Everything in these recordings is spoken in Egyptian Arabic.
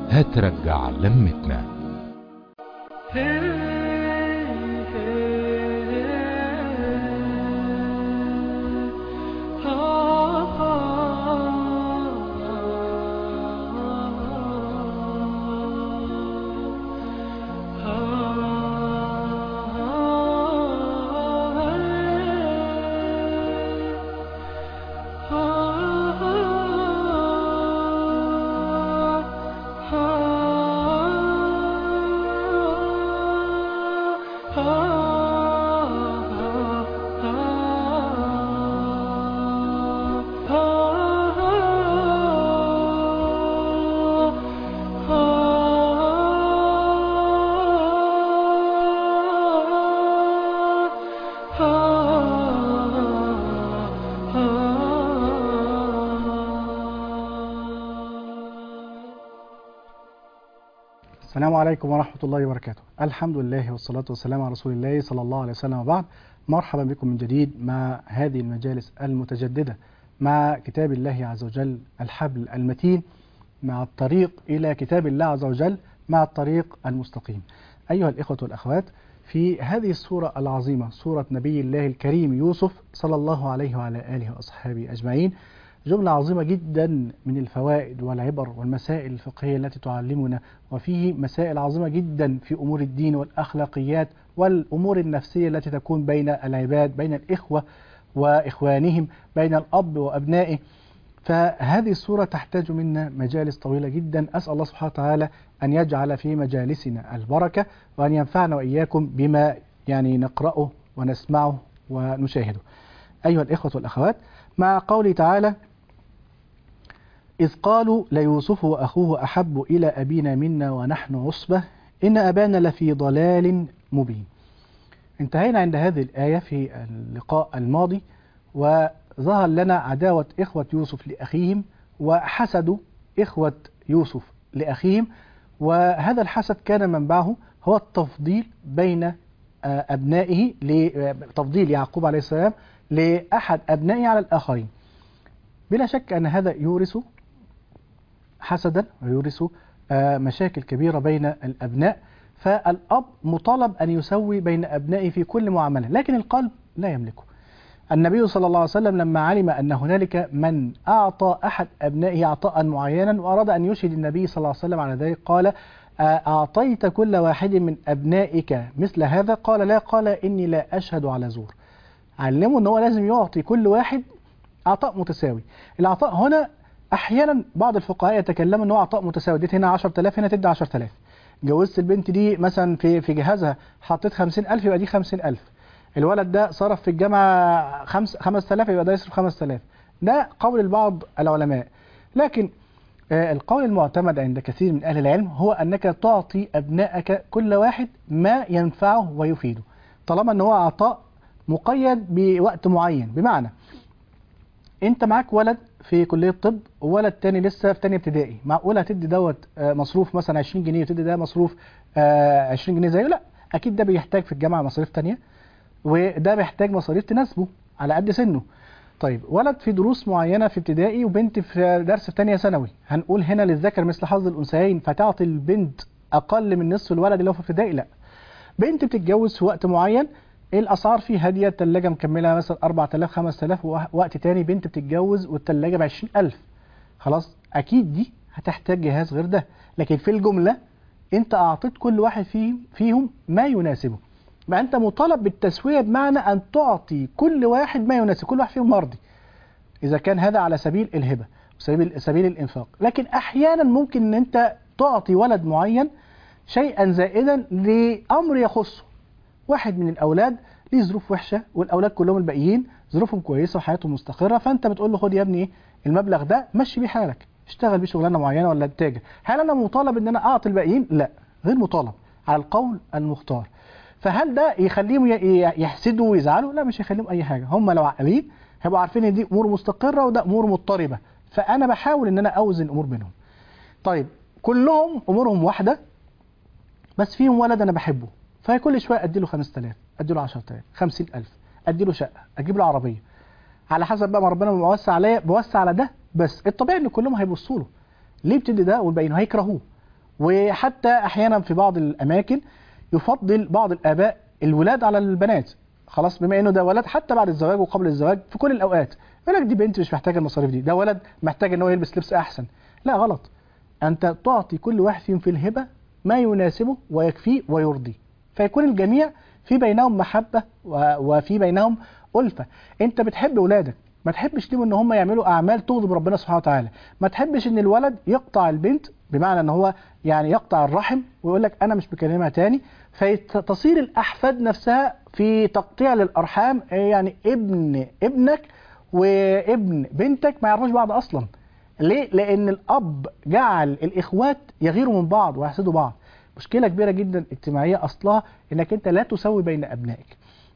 هترجع لمتنا السلام عليكم ورحمة الله وبركاته الحمد لله والصلاة والسلام على رسول الله صلى الله عليه وسلم وبعد مرحبا بكم من جديد مع هذه المجالس المتجددة مع كتاب الله عز وجل الحبل المتين مع الطريق إلى كتاب الله عز وجل مع الطريق المستقيم أيها الإخوة والأخوات في هذه السورة العظيمة سورة نبي الله الكريم يوسف صلى الله عليه وعلى آله وأصحابه أجمعين جملة عظيمة جدا من الفوائد والعبر والمسائل الفقهية التي تعلمنا وفيه مسائل عظيمة جدا في أمور الدين والأخلاقيات والأمور النفسية التي تكون بين العباد بين الإخوة وإخوانهم بين الأب وأبنائه فهذه السورة تحتاج منا مجالس طويلة جدا أسأل الله سبحانه وتعالى أن يجعل في مجالسنا البركة وأن ينفعنا وإياكم بما يعني نقرأه ونسمعه ونشاهده أيها الإخوة والأخوات مع قوله تعالى إذ قالوا ليوسف وأخوه أحب إلى أبينا منا ونحن عصبة إن أبانا لفي ضلال مبين انتهينا عند هذه الآية في اللقاء الماضي وظهر لنا عداوة إخوة يوسف لأخيهم وحسدوا إخوة يوسف لأخيهم وهذا الحسد كان منبعه هو التفضيل بين أبنائه تفضيل يعقوب عليه السلام لأحد أبنائه على الآخرين بلا شك أن هذا يورث حسدا ويورث مشاكل كبيرة بين الأبناء فالأب مطالب أن يسوي بين أبنائه في كل معاملة لكن القلب لا يملكه النبي صلى الله عليه وسلم لما علم أن هنالك من أعطى أحد أبنائه عطاء معينا وأراد أن يشهد النبي صلى الله عليه وسلم على ذلك قال أعطيت كل واحد من أبنائك مثل هذا قال لا قال إني لا أشهد على زور علمه ان هو لازم يعطي كل واحد عطاء متساوي العطاء هنا احيانا بعض الفقهاء يتكلموا ان هو عطاء متساوي اديت هنا 10000 هنا تدي 10000 جوزت البنت دي مثلا في في جهازها حطيت 50000 يبقى دي 50000 الولد ده صرف في الجامعه 5000 يبقى ده يصرف 5000 ده قول البعض العلماء لكن آه القول المعتمد عند كثير من اهل العلم هو انك تعطي ابنائك كل واحد ما ينفعه ويفيده طالما ان هو عطاء مقيد بوقت معين بمعنى انت معاك ولد في كليه طب وولد تاني لسه في تانية ابتدائي معقول هتدي دوت مصروف مثلا 20 جنيه وتدي ده مصروف 20 جنيه زيه لا اكيد ده بيحتاج في الجامعه مصاريف تانية وده بيحتاج مصاريف تناسبه على قد سنه طيب ولد في دروس معينه في ابتدائي وبنت في درس في ثانيه ثانوي هنقول هنا للذكر مثل حظ الانثيين فتعطي البنت اقل من نصف الولد اللي هو في ابتدائي لا بنت بتتجوز في وقت معين الاسعار فيه هاديه الثلاجه مكمله مثلا 4000 5000 ووقت تاني بنت بتتجوز والثلاجه ب 20000 خلاص اكيد دي هتحتاج جهاز غير ده لكن في الجمله انت اعطيت كل واحد فيهم فيهم ما يناسبه يبقى انت مطالب بالتسويه بمعنى ان تعطي كل واحد ما يناسب كل واحد فيهم مرضي اذا كان هذا على سبيل الهبه وسبيل سبيل الانفاق لكن احيانا ممكن ان انت تعطي ولد معين شيئا زائدا لامر يخصه واحد من الاولاد ليه ظروف وحشه والاولاد كلهم الباقيين ظروفهم كويسه وحياتهم مستقره فانت بتقول له خد يا ابني ايه المبلغ ده مشي بيه حالك اشتغل بيه شغلانه معينه ولا تاجر هل انا مطالب ان انا اعطي الباقيين لا غير مطالب على القول المختار فهل ده يخليهم يحسدوا ويزعلوا لا مش هيخليهم اي حاجه هم لو عاقلين هيبقوا عارفين ان دي امور مستقره وده امور مضطربه فانا بحاول ان انا اوزن الامور بينهم طيب كلهم امورهم واحده بس فيهم ولد انا بحبه فكل شويه ادي له 5000 ادي له 10000 50000 ادي له شقه اجيب له عربيه على حسب بقى ما ربنا موسع عليا بوسع على ده بس الطبيعي ان كلهم هيبصوا له ليه بتدي ده والباقيين هيكرهوه وحتى احيانا في بعض الاماكن يفضل بعض الاباء الولاد على البنات خلاص بما انه ده ولد حتى بعد الزواج وقبل الزواج في كل الاوقات يقول لك دي بنت مش محتاجه المصاريف دي ده ولد محتاج ان هو يلبس لبس احسن لا غلط انت تعطي كل واحد فيهم في الهبه ما يناسبه ويكفيه ويرضيه فيكون الجميع في بينهم محبه و- وفي بينهم الفه انت بتحب اولادك ما تحبش ليهم ان هم يعملوا اعمال تغضب ربنا سبحانه وتعالى ما تحبش ان الولد يقطع البنت بمعنى ان هو يعني يقطع الرحم ويقول لك انا مش بكلمها تاني فتصير الاحفاد نفسها في تقطيع للارحام يعني ابن ابنك وابن بنتك ما يعرفوش بعض اصلا ليه لان الاب جعل الاخوات يغيروا من بعض ويحسدوا بعض مشكله كبيره جدا اجتماعيه اصلها انك انت لا تسوي بين ابنائك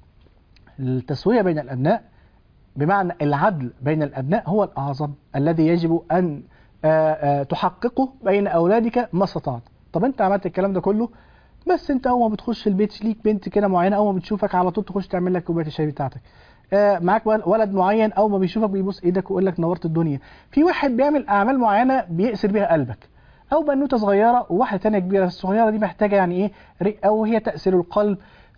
التسويه بين الابناء بمعنى العدل بين الابناء هو الاعظم الذي يجب ان آه، آه، تحققه بين اولادك ما استطعت طب انت عملت الكلام ده كله بس انت اول ما بتخش البيت ليك بنت كده معينه اول ما بتشوفك على طول تخش تعمل لك كوبايه الشاي بتاعتك آه، معاك ول- ولد معين اول ما بيشوفك بيبوس ايدك ويقول لك نورت الدنيا في واحد بيعمل اعمال معينه بيأسر بيها قلبك او بنوته صغيره وواحده تانية كبيره الصغيره دي محتاجه يعني ايه رقه وهي تأسر القلب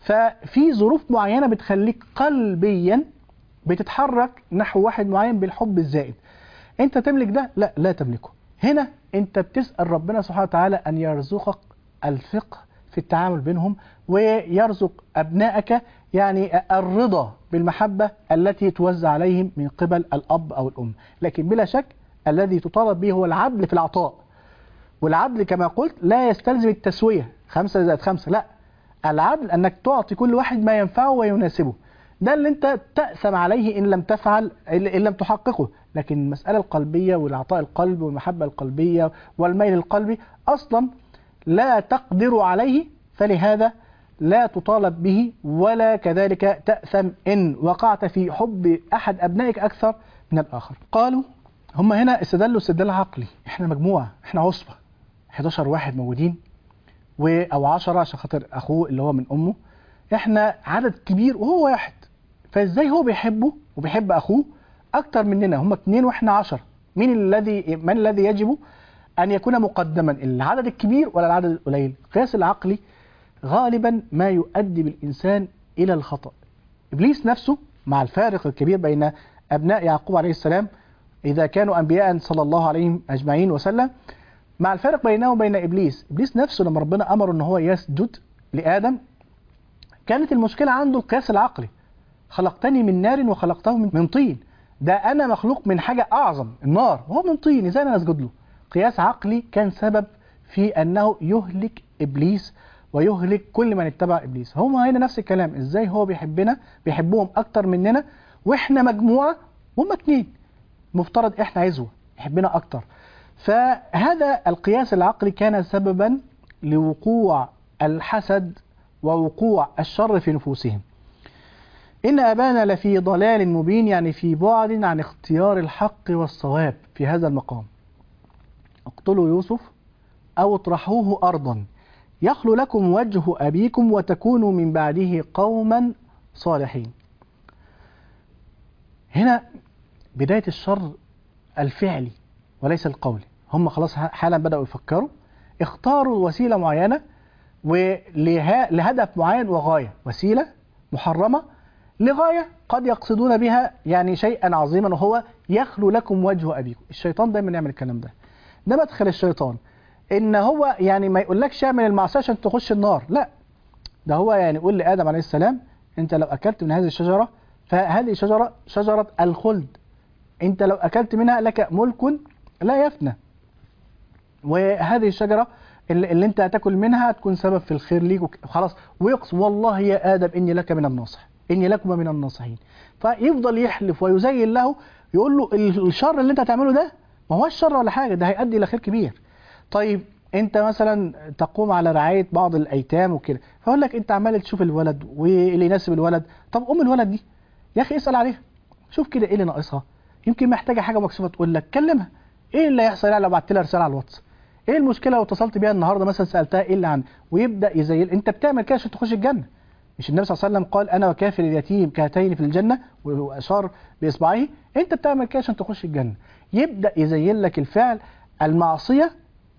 ففي ظروف معينه بتخليك قلبيا بتتحرك نحو واحد معين بالحب الزائد انت تملك ده لا لا تملكه هنا انت بتسأل ربنا سبحانه وتعالى ان يرزقك الفقه في التعامل بينهم ويرزق ابنائك يعني الرضا بالمحبة التي توزع عليهم من قبل الاب او الام لكن بلا شك الذي تطالب به هو العدل في العطاء والعدل كما قلت لا يستلزم التسوية خمسة زائد خمسة لا العدل أنك تعطي كل واحد ما ينفعه ويناسبه ده اللي انت تأثم عليه إن لم تفعل إن لم تحققه لكن المسألة القلبية والعطاء القلب والمحبة القلبية والميل القلبي أصلا لا تقدر عليه فلهذا لا تطالب به ولا كذلك تأثم إن وقعت في حب أحد أبنائك أكثر من الآخر قالوا هم هنا استدلوا استدلال عقلي احنا مجموعة احنا عصبة 11 واحد موجودين و او 10 عشان خاطر اخوه اللي هو من امه احنا عدد كبير وهو واحد فازاي هو بيحبه وبيحب اخوه اكتر مننا هم اتنين واحنا 10 مين الذي من الذي يجب ان يكون مقدما العدد الكبير ولا العدد القليل القياس العقلي غالبا ما يؤدي بالانسان الى الخطا ابليس نفسه مع الفارق الكبير بين ابناء يعقوب عليه السلام اذا كانوا انبياء صلى الله عليهم اجمعين وسلم مع الفرق بينه وبين ابليس ابليس نفسه لما ربنا امره ان هو يسجد لادم كانت المشكله عنده القياس العقلي خلقتني من نار وخلقته من من طين ده انا مخلوق من حاجه اعظم النار وهو من طين ازاي انا اسجد له قياس عقلي كان سبب في انه يهلك ابليس ويهلك كل من اتبع ابليس هم هنا نفس الكلام ازاي هو بيحبنا بيحبهم اكتر مننا واحنا مجموعه وهم اتنين مفترض احنا عزوه يحبنا اكتر فهذا القياس العقلي كان سببا لوقوع الحسد ووقوع الشر في نفوسهم إن أبانا لفي ضلال مبين يعني في بعد عن اختيار الحق والصواب في هذا المقام اقتلوا يوسف أو اطرحوه أرضا يخلو لكم وجه أبيكم وتكونوا من بعده قوما صالحين هنا بداية الشر الفعلي وليس القولي هم خلاص حالا بدأوا يفكروا اختاروا وسيلة معينة ولهدف معين وغاية وسيلة محرمة لغاية قد يقصدون بها يعني شيئا عظيما وهو يخلو لكم وجه أبيكم الشيطان دايما يعمل الكلام ده ده مدخل الشيطان ان هو يعني ما يقولكش اعمل المعصية عشان تخش النار لا ده هو يعني يقول لآدم عليه السلام انت لو اكلت من هذه الشجرة فهذه الشجرة شجرة الخلد انت لو اكلت منها لك ملك لا يفنى وهذه الشجرة اللي, اللي انت هتاكل منها تكون سبب في الخير ليك وخلاص ويقسم والله يا آدم إني لك من الناصح إني لكم من الناصحين فيفضل يحلف ويزين له يقول له الشر اللي انت هتعمله ده ما هو الشر ولا حاجة ده هيؤدي إلى خير كبير طيب انت مثلا تقوم على رعاية بعض الأيتام وكده فأقول لك انت عمال تشوف الولد واللي يناسب الولد طب أم الولد دي يا أخي اسأل عليها شوف كده ايه اللي ناقصها يمكن محتاجة حاجة مكسوفة تقول لك كلمها ايه اللي هيحصل يعني لو بعت لها رسالة على الواتس ايه المشكله لو اتصلت بيها النهارده مثلا سالتها ايه اللي عن ويبدا يزيل انت بتعمل كده عشان تخش الجنه مش النبي صلى الله عليه وسلم قال انا وكافل اليتيم كهاتين في الجنه واشار باصبعه انت بتعمل كده عشان تخش الجنه يبدا يزين لك الفعل المعصيه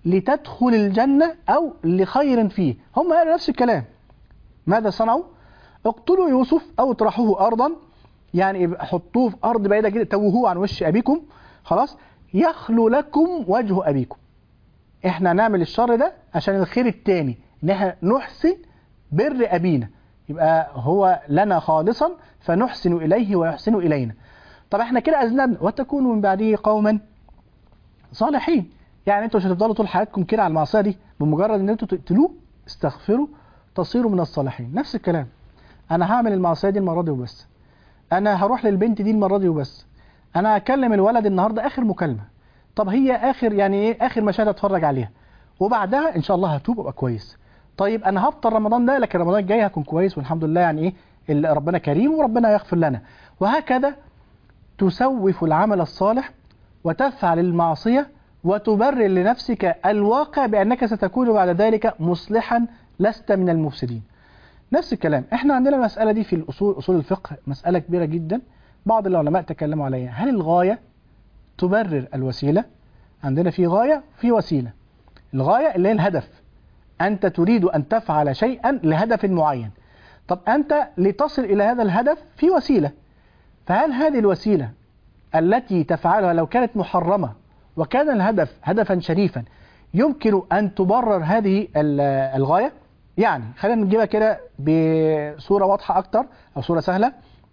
لتدخل الجنة أو لخير فيه هم قالوا نفس الكلام ماذا صنعوا اقتلوا يوسف أو اطرحوه أرضا يعني يبقى حطوه في أرض بعيدة كده توهوه عن وش أبيكم خلاص يخلو لكم وجه أبيكم احنا نعمل الشر ده عشان الخير التاني ان احنا نحسن بر أبينا يبقى هو لنا خالصا فنحسن إليه ويحسن إلينا طب احنا كده أذنبنا وتكونوا من بعده قوما صالحين يعني انتوا مش هتفضلوا طول حياتكم كده على المعصيه دي بمجرد ان انتوا تقتلوه استغفروا تصيروا من الصالحين نفس الكلام انا هعمل المعصيه دي المره دي وبس انا هروح للبنت دي المره دي وبس انا هكلم الولد النهارده اخر مكالمه طب هي اخر يعني ايه اخر مشاهد اتفرج عليها وبعدها ان شاء الله هتوب ابقى كويس طيب انا هفطر رمضان ده لكن رمضان الجاي هكون كويس والحمد لله يعني ايه اللي ربنا كريم وربنا يغفر لنا وهكذا تسوف العمل الصالح وتفعل المعصيه وتبرر لنفسك الواقع بأنك ستكون بعد ذلك مصلحا لست من المفسدين نفس الكلام احنا عندنا المسألة دي في الأصول أصول الفقه مسألة كبيرة جدا بعض العلماء تكلموا عليها هل الغاية تبرر الوسيلة عندنا في غاية في وسيلة الغاية اللي هي الهدف أنت تريد أن تفعل شيئا لهدف معين طب أنت لتصل إلى هذا الهدف في وسيلة فهل هذه الوسيلة التي تفعلها لو كانت محرمة وكان الهدف هدفا شريفا يمكن أن تبرر هذه الغاية يعني خلينا نجيبها كده بصورة واضحة أكتر أو صورة سهلة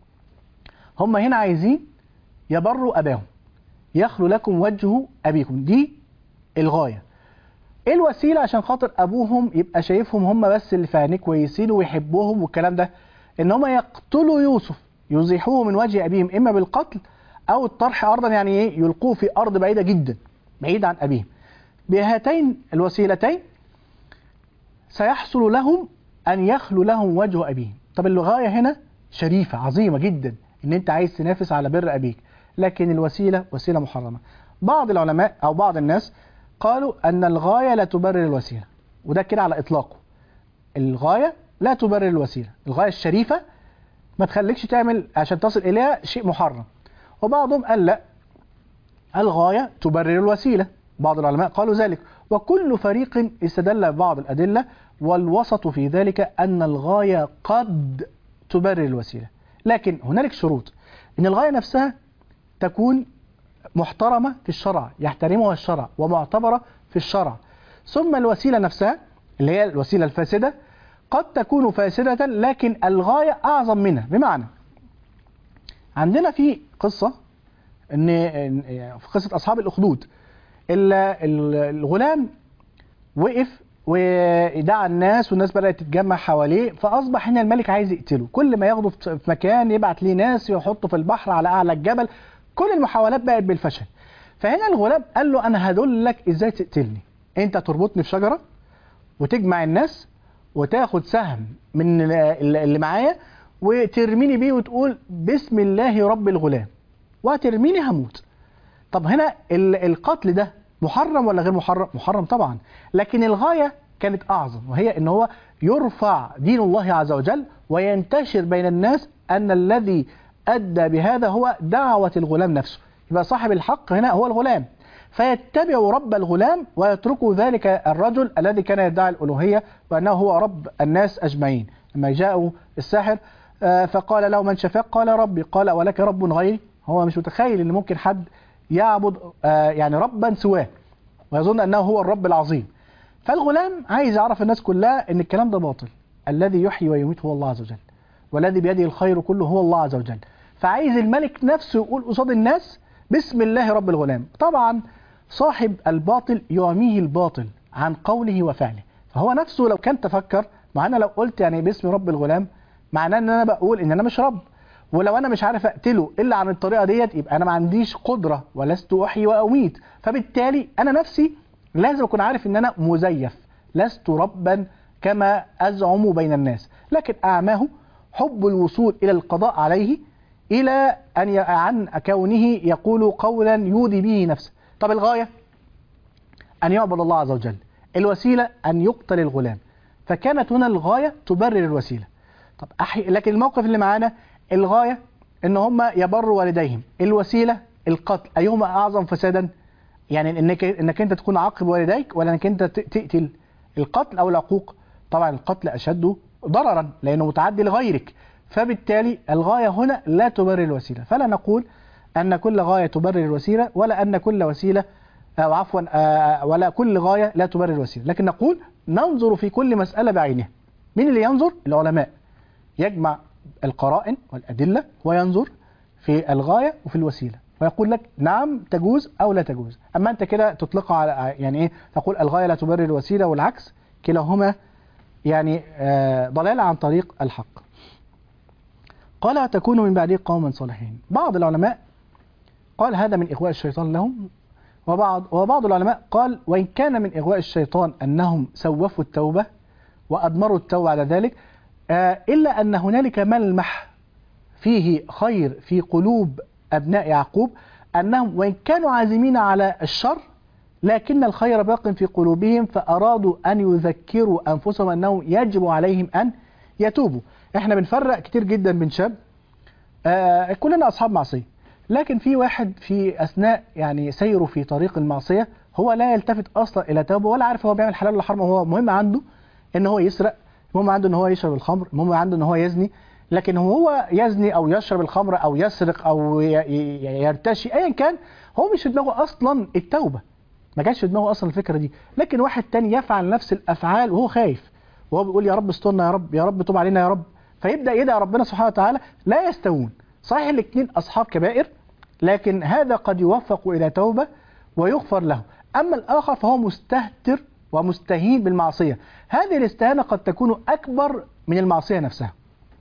هم هنا عايزين يبروا أباهم يخلو لكم وجه أبيكم دي الغاية ايه الوسيلة عشان خاطر أبوهم يبقى شايفهم هم بس اللي في عينيه كويسين ويحبوهم والكلام ده إن هم يقتلوا يوسف يزيحوه من وجه أبيهم إما بالقتل أو الطرح أرضا يعني إيه يلقوه في أرض بعيدة جدا بعيد عن أبيهم بهاتين الوسيلتين سيحصل لهم أن يخلو لهم وجه أبيهم طب الغاية هنا شريفة عظيمة جدا إن أنت عايز تنافس على بر أبيك لكن الوسيلة وسيلة محرمة بعض العلماء أو بعض الناس قالوا أن الغاية لا تبرر الوسيلة وده كده على إطلاقه الغاية لا تبرر الوسيلة الغاية الشريفة ما تخليكش تعمل عشان تصل إليها شيء محرم وبعضهم قال لا الغاية تبرر الوسيلة بعض العلماء قالوا ذلك وكل فريق استدل ببعض الأدلة والوسط في ذلك أن الغاية قد تبرر الوسيلة لكن هنالك شروط أن الغاية نفسها تكون محترمة في الشرع يحترمها الشرع ومعتبرة في الشرع ثم الوسيلة نفسها اللي هي الوسيلة الفاسدة قد تكون فاسدة لكن الغاية أعظم منها بمعنى عندنا في قصة ان في قصة أصحاب الأخدود الغلام وقف ودعا الناس والناس بدأت تتجمع حواليه فأصبح هنا الملك عايز يقتله كل ما ياخده في مكان يبعت ليه ناس يحطه في البحر على أعلى الجبل كل المحاولات بقت بالفشل فهنا الغلام قال له أنا هدلك إزاي تقتلني أنت تربطني في شجرة وتجمع الناس وتاخد سهم من اللي معايا وترميني بيه وتقول بسم الله رب الغلام وهترميني هموت طب هنا القتل ده محرم ولا غير محرم محرم طبعا لكن الغاية كانت أعظم وهي أن هو يرفع دين الله عز وجل وينتشر بين الناس أن الذي أدى بهذا هو دعوة الغلام نفسه يبقى صاحب الحق هنا هو الغلام فيتبع رب الغلام ويترك ذلك الرجل الذي كان يدعي الألوهية وأنه هو رب الناس أجمعين لما جاءوا الساحر فقال له من شفاك قال ربي قال ولك رب غيري هو مش متخيل ان ممكن حد يعبد يعني ربا سواه ويظن انه هو الرب العظيم فالغلام عايز يعرف الناس كلها ان الكلام ده باطل الذي يحيي ويميت هو الله عز وجل والذي بيده الخير كله هو الله عز وجل فعايز الملك نفسه يقول قصاد الناس بسم الله رب الغلام طبعا صاحب الباطل يعميه الباطل عن قوله وفعله فهو نفسه لو كان تفكر مع انا لو قلت يعني باسم رب الغلام معناه ان انا بقول ان انا مش رب ولو انا مش عارف اقتله الا عن الطريقه ديت يبقى انا ما عنديش قدره ولست احيي واميت فبالتالي انا نفسي لازم اكون عارف ان انا مزيف لست ربا كما ازعم بين الناس لكن اعماه حب الوصول الى القضاء عليه الى ان عن كونه يقول قولا يودي به نفسه طب الغايه ان يعبد الله عز وجل الوسيله ان يقتل الغلام فكانت هنا الغايه تبرر الوسيله طب أحي... لكن الموقف اللي معانا الغاية ان هم يبروا والديهم الوسيلة القتل ايهما اعظم فسادا يعني انك انك انت تكون عاقب والديك ولا انك انت ت- تقتل القتل او العقوق طبعا القتل اشد ضررا لانه متعدي لغيرك فبالتالي الغايه هنا لا تبرر الوسيله فلا نقول ان كل غايه تبرر الوسيله ولا ان كل وسيله او عفوا آه، ولا كل غايه لا تبرر الوسيله لكن نقول ننظر في كل مساله بعينها مين اللي ينظر العلماء يجمع القرائن والادله وينظر في الغايه وفي الوسيله ويقول لك نعم تجوز او لا تجوز اما انت كده تطلقها على يعني ايه تقول الغايه لا تبرر الوسيله والعكس كلاهما يعني آه، ضلاله عن طريق الحق قال تكون من بعده قوما صالحين بعض العلماء قال هذا من اغواء الشيطان لهم وبعض وبعض العلماء قال وان كان من اغواء الشيطان انهم سوفوا التوبه وادمروا التوبه على ذلك آه، الا ان هنالك ملمح فيه خير في قلوب أبناء يعقوب أنهم وإن كانوا عازمين على الشر لكن الخير باق في قلوبهم فأرادوا أن يذكروا أنفسهم أنه يجب عليهم أن يتوبوا احنا بنفرق كتير جدا بين شاب آه كلنا أصحاب معصية لكن في واحد في أثناء يعني سيره في طريق المعصية هو لا يلتفت أصلا إلى توبة ولا عارف هو بيعمل حلال ولا حرام هو مهم عنده إن هو يسرق المهم عنده إن هو يشرب الخمر المهم عنده إن هو يزني لكن هو يزني او يشرب الخمر او يسرق او ي- ي- يرتشي ايا كان هو مش في دماغه اصلا التوبه ما جاش في دماغه اصلا الفكره دي لكن واحد تاني يفعل نفس الافعال وهو خايف وهو بيقول يا رب استرنا يا رب يا رب توب علينا يا رب فيبدا يدعي ربنا سبحانه وتعالى لا يستوون صحيح الاثنين اصحاب كبائر لكن هذا قد يوفق الى توبه ويغفر له اما الاخر فهو مستهتر ومستهين بالمعصيه هذه الاستهانه قد تكون اكبر من المعصيه نفسها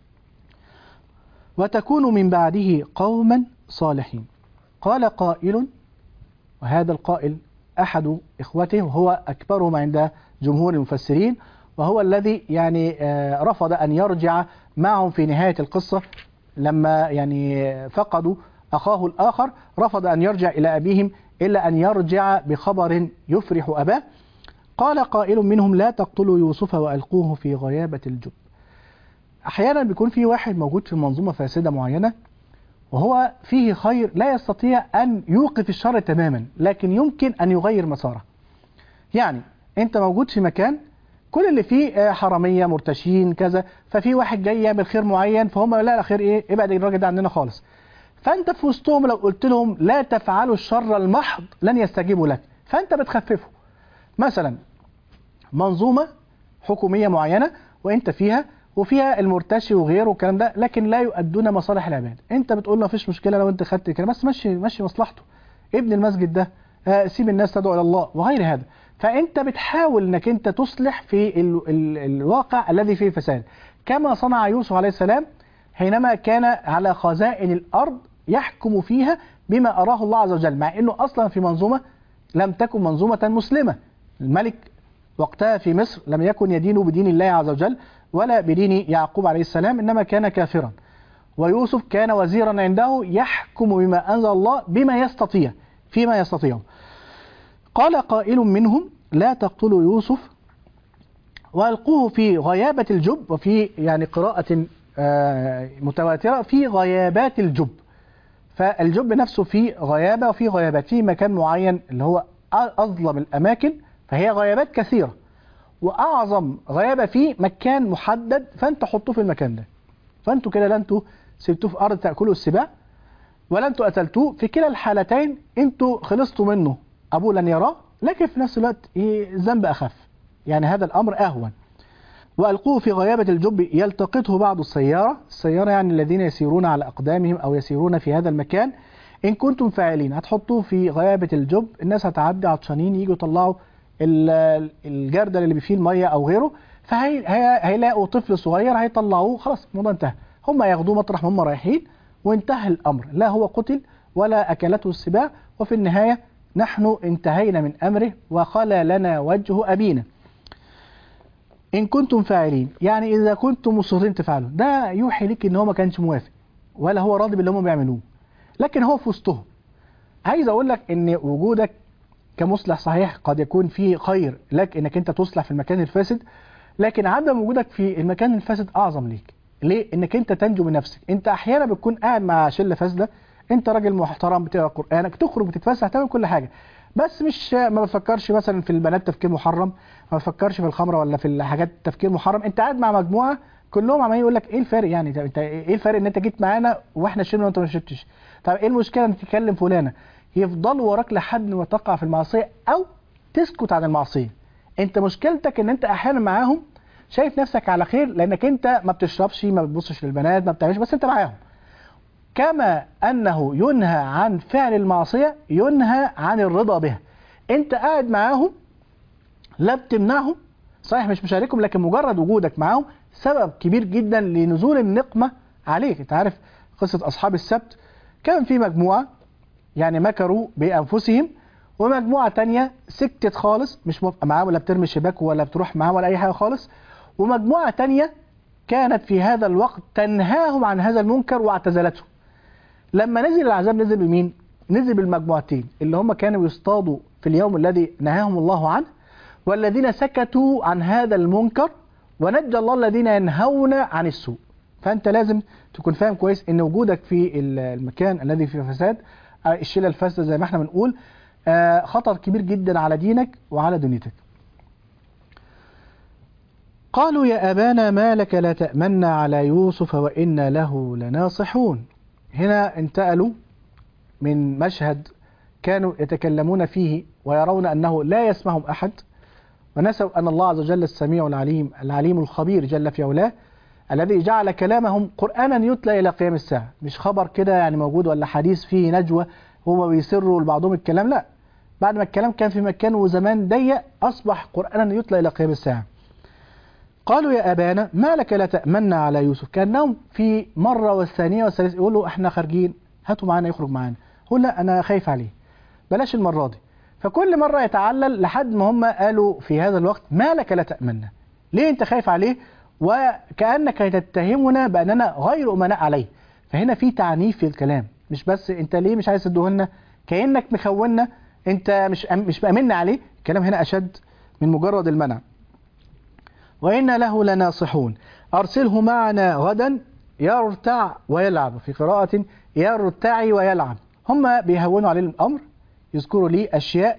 وتكون من بعده قوما صالحين قال قائل وهذا القائل أحد إخوته وهو أكبرهم عند جمهور المفسرين وهو الذي يعني آه، رفض أن يرجع معهم في نهاية القصة لما يعني فقدوا أخاه الآخر رفض أن يرجع إلى أبيهم إلا أن يرجع بخبر يفرح أباه قال قائل منهم لا تقتلوا يوسف وألقوه في غيابة الجب احيانا بيكون في واحد موجود في منظومه فاسده معينه وهو فيه خير لا يستطيع ان يوقف الشر تماما لكن يمكن ان يغير مساره يعني انت موجود في مكان كل اللي فيه آه، حراميه مرتشين كذا ففي واحد جاي يعمل خير معين فهم لا لا خير ايه ابعد الراجل ده عننا خالص فانت في وسطهم لو قلت لهم لا تفعلوا الشر المحض لن يستجيبوا لك فانت بتخففه مثلا منظومه حكوميه معينه وانت فيها وفيها المرتشي وغيره والكلام ده لكن لا يؤدون مصالح العباد انت بتقول له مفيش مشكله لو انت خدت كده بس مشي مشي مصلحته ابن المسجد ده آه، سيب الناس تدعو الى الله وغير هذا فانت بتحاول انك انت تصلح في ال ال الواقع الذي فيه فساد كما صنع يوسف عليه السلام حينما كان على خزائن الارض يحكم فيها بما اراه الله عز وجل مع انه اصلا في منظومه لم تكن منظومه مسلمه الملك وقتها في مصر لم يكن يدين بدين الله عز وجل ولا بدين يعقوب عليه السلام انما كان كافرا ويوسف كان وزيرا عنده يحكم بما انزل الله بما يستطيع فيما يستطيع قال قائل منهم لا تقتلوا يوسف والقوه في غيابه الجب وفي يعني قراءه آه، متواتره في غيابات الجب فالجب نفسه في غيابه وفي غيابات في مكان معين اللي هو اظلم الاماكن فهي غيابات كثيره واعظم غيابه فيه مكان محدد فانت حطوه في المكان ده فانتوا كده لا انتوا سبتوه في ارض تاكلوا السباع ولا انتوا قتلتوه في كلا الحالتين انتوا خلصتوا منه ابوه لن يراه لكن في نفس الوقت إيه، الذنب اخف يعني هذا الامر اهون والقوه في غيابه الجب يلتقطه بعض السياره السياره يعني الذين يسيرون على اقدامهم او يسيرون في هذا المكان ان كنتم فاعلين هتحطوه في غيابه الجب الناس هتعدي عطشانين يجوا يطلعوا ال- الجردل اللي فيه الميه او غيره فهيلاقوا طفل صغير هيطلعوه خلاص الموضوع انتهى هم ياخدوه مطرح ما هم رايحين وانتهى الامر لا هو قتل ولا اكلته السباع وفي النهايه نحن انتهينا من امره وخلى لنا وجه ابينا ان كنتم فاعلين يعني اذا كنتم مصرين تفعلوا ده يوحي لك ان هو ما كانش موافق ولا هو راضي باللي هم بيعملوه لكن هو في وسطهم عايز اقول لك ان وجودك كمصلح صحيح قد يكون فيه خير لك انك انت تصلح في المكان الفاسد لكن عدم وجودك في المكان الفاسد اعظم ليك ليه انك انت تنجو بنفسك انت احيانا بتكون قاعد مع شله فاسده انت راجل محترم بتقرا قرانك تخرج بتتفسح تعمل كل حاجه بس مش ما بفكرش مثلا في البنات تفكير محرم ما بفكرش في الخمره ولا في الحاجات تفكير محرم انت قاعد مع مجموعه كلهم عمالين يقول لك ايه الفرق يعني طب انت ايه الفرق ان انت جيت معانا واحنا شربنا وانت ما شربتش طب ايه المشكله ان تكلم فلانه يفضلوا وراك لحد ما تقع في المعصيه او تسكت عن المعصيه انت مشكلتك ان انت احيانا معاهم شايف نفسك على خير لانك انت ما بتشربش ما بتبصش للبنات ما بتعملش بس انت معاهم كما انه ينهى عن فعل المعصيه ينهى عن الرضا بها انت قاعد معاهم لا بتمنعهم صحيح مش مشاركهم لكن مجرد وجودك معاهم سبب كبير جدا لنزول النقمه عليك انت عارف قصه اصحاب السبت كان في مجموعه يعني مكروا بانفسهم ومجموعه تانية سكتت خالص مش موافقه معاه ولا بترمي شباك ولا بتروح معاه ولا اي حاجه خالص ومجموعه تانية كانت في هذا الوقت تنهاهم عن هذا المنكر واعتزلتهم لما نزل العذاب نزل بمين نزل بالمجموعتين اللي هم كانوا يصطادوا في اليوم الذي نهاهم الله عنه والذين سكتوا عن هذا المنكر ونجى الله الذين ينهون عن السوء فانت لازم تكون فاهم كويس ان وجودك في المكان الذي فيه فساد الشله الفاسده زي ما احنا بنقول خطر كبير جدا على دينك وعلى دنيتك قالوا يا أبانا ما لك لا تأمنا على يوسف وإنا له لناصحون هنا انتقلوا من مشهد كانوا يتكلمون فيه ويرون أنه لا يسمعهم أحد ونسوا أن الله عز وجل السميع العليم العليم الخبير جل في علاه الذي جعل كلامهم قرآنا يتلى إلى قيام الساعة مش خبر كده يعني موجود ولا حديث فيه نجوى هما بيسروا لبعضهم الكلام لا بعد ما الكلام كان في مكان وزمان ضيق أصبح قرآنا يتلى إلى قيام الساعة قالوا يا أبانا ما لك لا تأمنا على يوسف كأنهم في مرة والثانية والثالثة يقولوا احنا خارجين هاتوا معانا يخرج معانا هو لا أنا خايف عليه بلاش المرة دي فكل مرة يتعلل لحد ما هم قالوا في هذا الوقت ما لك لا تأمنا ليه انت خايف عليه وكأنك تتهمنا بأننا غير أمناء عليه فهنا في تعنيف في الكلام مش بس انت ليه مش عايز تدوهلنا كأنك مخوننا انت مش مش مأمنا عليه الكلام هنا أشد من مجرد المنع وإنا له لناصحون أرسله معنا غدا يرتع ويلعب في قراءة يرتعي ويلعب هم بيهونوا عليه الأمر يذكروا لي أشياء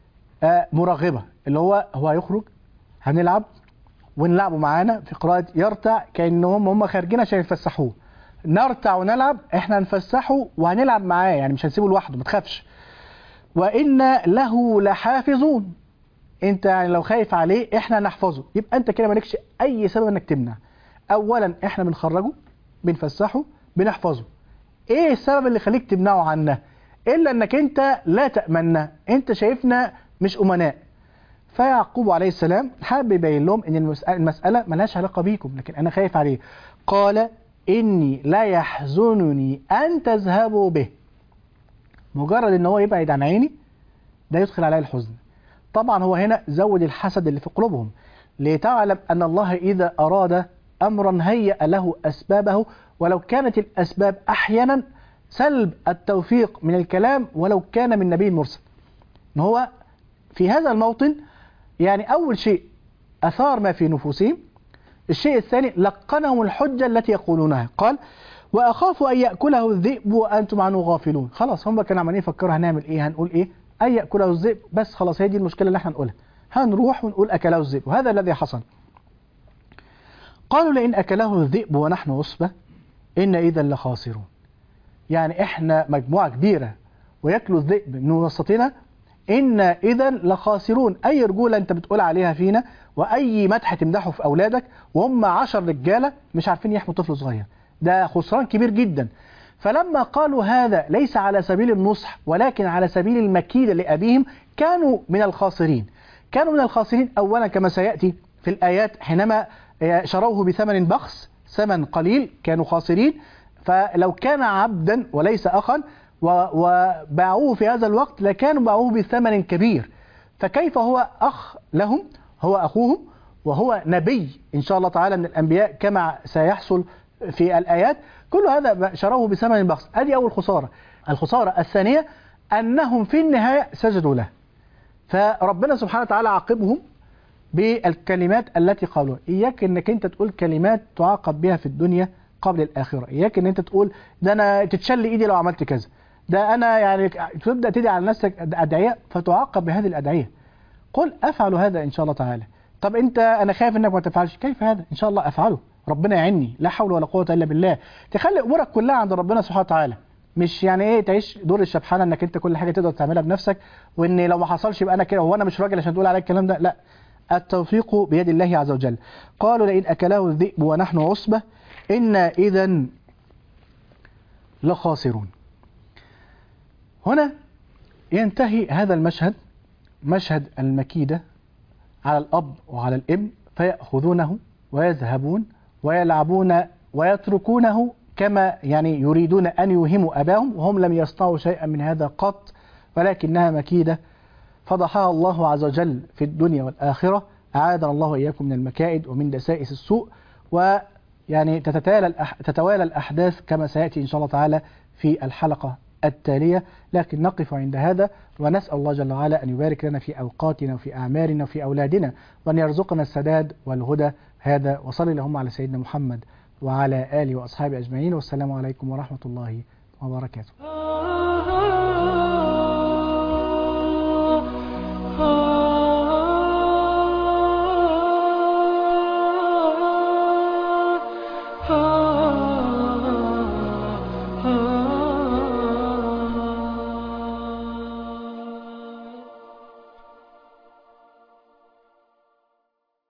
مرغبة اللي هو هو هيخرج هنلعب ونلعبوا معانا في قراءة يرتع كأنهم هم خارجين عشان يتفسحوه نرتع ونلعب احنا هنفسحه وهنلعب معاه يعني مش هنسيبه لوحده ما تخافش وإنا له لحافظون انت يعني لو خايف عليه احنا نحفظه يبقى انت كده مالكش اي سبب انك تمنع اولا احنا بنخرجه بنفسحه بنحفظه ايه السبب اللي يخليك تمنعه عنا الا انك انت لا تأمنا انت شايفنا مش امناء فيعقوب عليه السلام حابب يبين لهم ان المسألة, المسألة ملهاش علاقة بيكم لكن انا خايف عليه قال اني لا يحزنني ان تذهبوا به مجرد ان هو يبعد عن عيني ده يدخل عليه الحزن طبعا هو هنا زود الحسد اللي في قلوبهم لتعلم أن الله إذا أراد أمرا هيأ له أسبابه ولو كانت الأسباب أحيانا سلب التوفيق من الكلام ولو كان من نبي مرسل إن هو في هذا الموطن يعني أول شيء أثار ما في نفوسهم الشيء الثاني لقنهم الحجة التي يقولونها قال وأخاف أن يأكله الذئب وأنتم عنه غافلون خلاص هم كانوا عمالين يفكروا هنعمل إيه هنقول إيه أن يأكله الذئب بس خلاص هي دي المشكلة اللي احنا نقولها هنروح ونقول أكله الذئب وهذا الذي حصل قالوا لئن أكله الذئب ونحن عصبة إن إذا لخاسرون يعني احنا مجموعة كبيرة ويأكلوا الذئب من وسطنا إن إذا لخاسرون أي رجولة أنت بتقول عليها فينا وأي مدح تمدحه في أولادك وهم عشر رجالة مش عارفين يحموا طفل صغير ده خسران كبير جدا فلما قالوا هذا ليس على سبيل النصح ولكن على سبيل المكيد لأبيهم كانوا من الخاسرين كانوا من الخاسرين أولا كما سيأتي في الآيات حينما شروه بثمن بخس ثمن قليل كانوا خاسرين فلو كان عبدا وليس أخا وباعوه في هذا الوقت لكانوا باعوه بثمن كبير فكيف هو أخ لهم هو أخوهم وهو نبي إن شاء الله تعالى من الأنبياء كما سيحصل في الآيات كل هذا شروه بثمن بخس هذه أول خسارة الخسارة الثانية أنهم في النهاية سجدوا له فربنا سبحانه وتعالى عاقبهم بالكلمات التي قالوها إياك أنك أنت تقول كلمات تعاقب بها في الدنيا قبل الآخرة إياك أن أنت تقول ده أنا تتشل إيدي لو عملت كذا ده انا يعني تبدا تدعي على نفسك ادعيه فتعاقب بهذه الادعيه قل افعل هذا ان شاء الله تعالى طب انت انا خايف انك ما تفعلش كيف هذا ان شاء الله افعله ربنا يعيني لا حول ولا قوه الا بالله تخلي امورك كلها عند ربنا سبحانه وتعالى مش يعني ايه تعيش دور الشبحانه انك انت كل حاجه تقدر تعملها بنفسك وان لو ما حصلش يبقى انا كده هو انا مش راجل عشان تقول عليا الكلام ده لا التوفيق بيد الله عز وجل قالوا لئن اكله الذئب ونحن عصبه انا اذا لخاسرون هنا ينتهي هذا المشهد مشهد المكيدة على الأب وعلى الابن فيأخذونه ويذهبون ويلعبون ويتركونه كما يعني يريدون أن يوهموا أباهم وهم لم يصنعوا شيئا من هذا قط ولكنها مكيدة فضحها الله عز وجل في الدنيا والآخرة أعاذنا الله وإياكم من المكائد ومن دسائس السوء ويعني تتتالى الأح- تتوالى الأحداث كما سيأتي إن شاء الله تعالى في الحلقة التالية لكن نقف عند هذا ونسأل الله جل وعلا أن يبارك لنا في أوقاتنا وفي أعمارنا وفي أولادنا وأن يرزقنا السداد والهدى هذا وصلي اللهم على سيدنا محمد وعلى آله وأصحابه أجمعين والسلام عليكم ورحمة الله وبركاته ah, ah, ah.